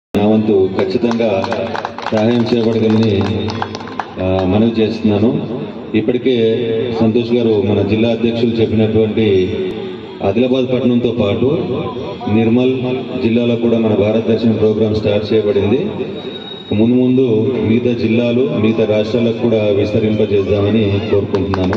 నా వంతు ఖచ్చితంగా సహాయం చేయబడగలని ఆ, మనవి చేస్తున్నాను ఇప్పటికే సంతోష్ గారు మన జిల్లా అధ్యక్షులు చెప్పినటువంటి ఆదిలాబాద్ పట్టణంతో పాటు నిర్మల్ జిల్లాలో కూడా మన భారత దర్శన్ ప్రోగ్రాం స్టార్ట్ చేయబడింది ముందు ముందు మిగతా జిల్లాలు మిగతా రాష్ట్రాలకు కూడా విస్తరింపజేద్దామని కోరుకుంటున్నాను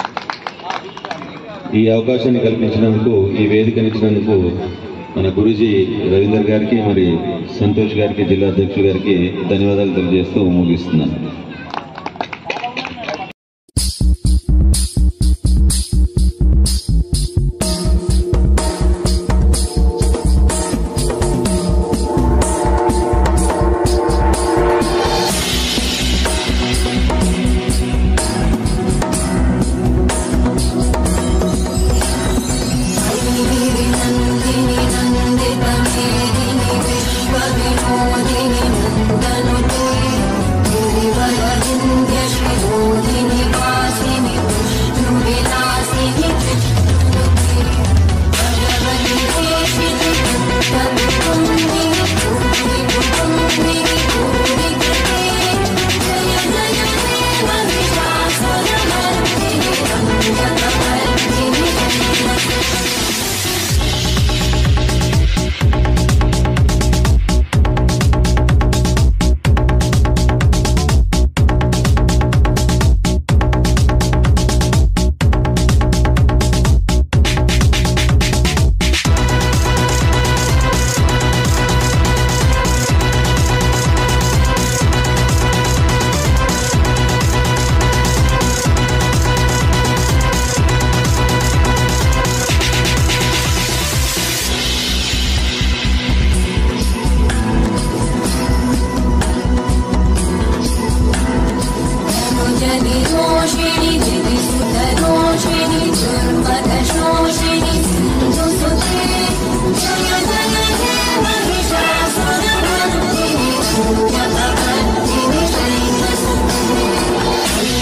ఈ అవకాశాన్ని కల్పించినందుకు ఈ వేదికనిచ్చినందుకు మన గురూజీ రవీందర్ గారికి మరి సంతోష్ గారికి జిల్లా అధ్యక్షులు గారికి ధన్యవాదాలు తెలియజేస్తూ ముగిస్తున్నాను रोषिणि जनिसुतरोषिणि दुर्मदशोषिणि सिन्धुसुते जय जय हे महिषासुरमर्दिनि सूर्यभगवद्दिनि शैलसुते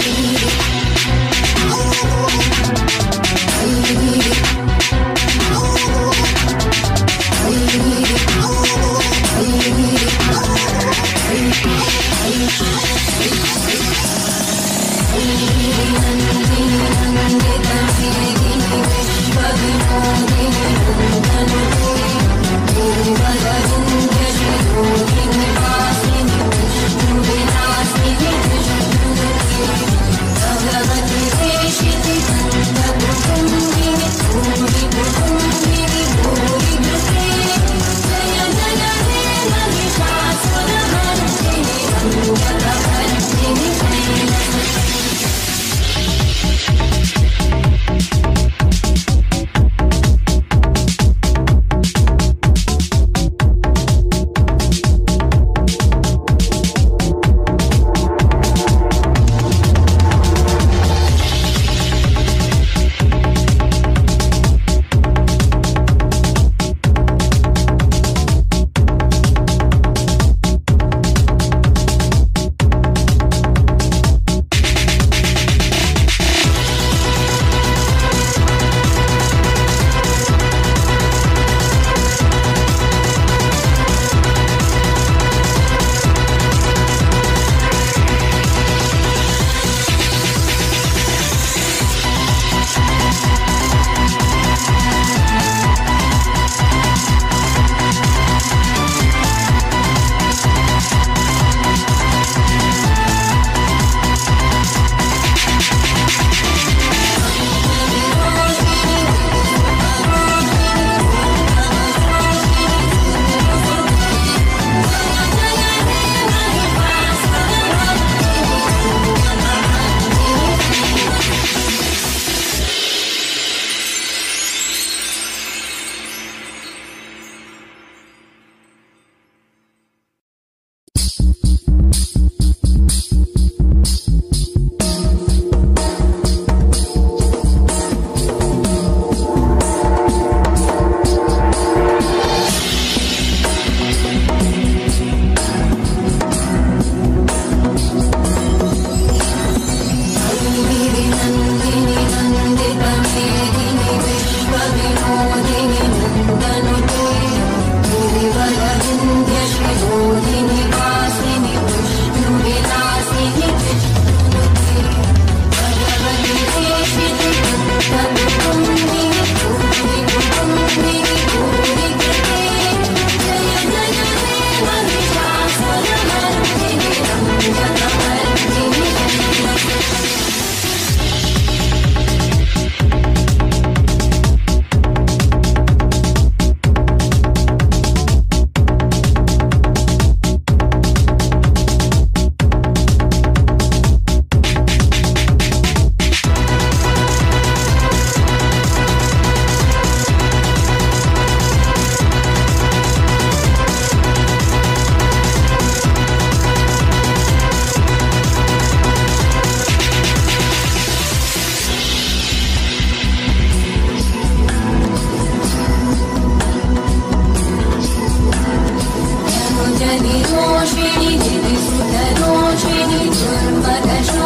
विश्वविनोदिनि नन्दनुते गिरिवरविन्द्यश्री दोषिणि दिविसुतदोषिणि दुर्मदशोषिणि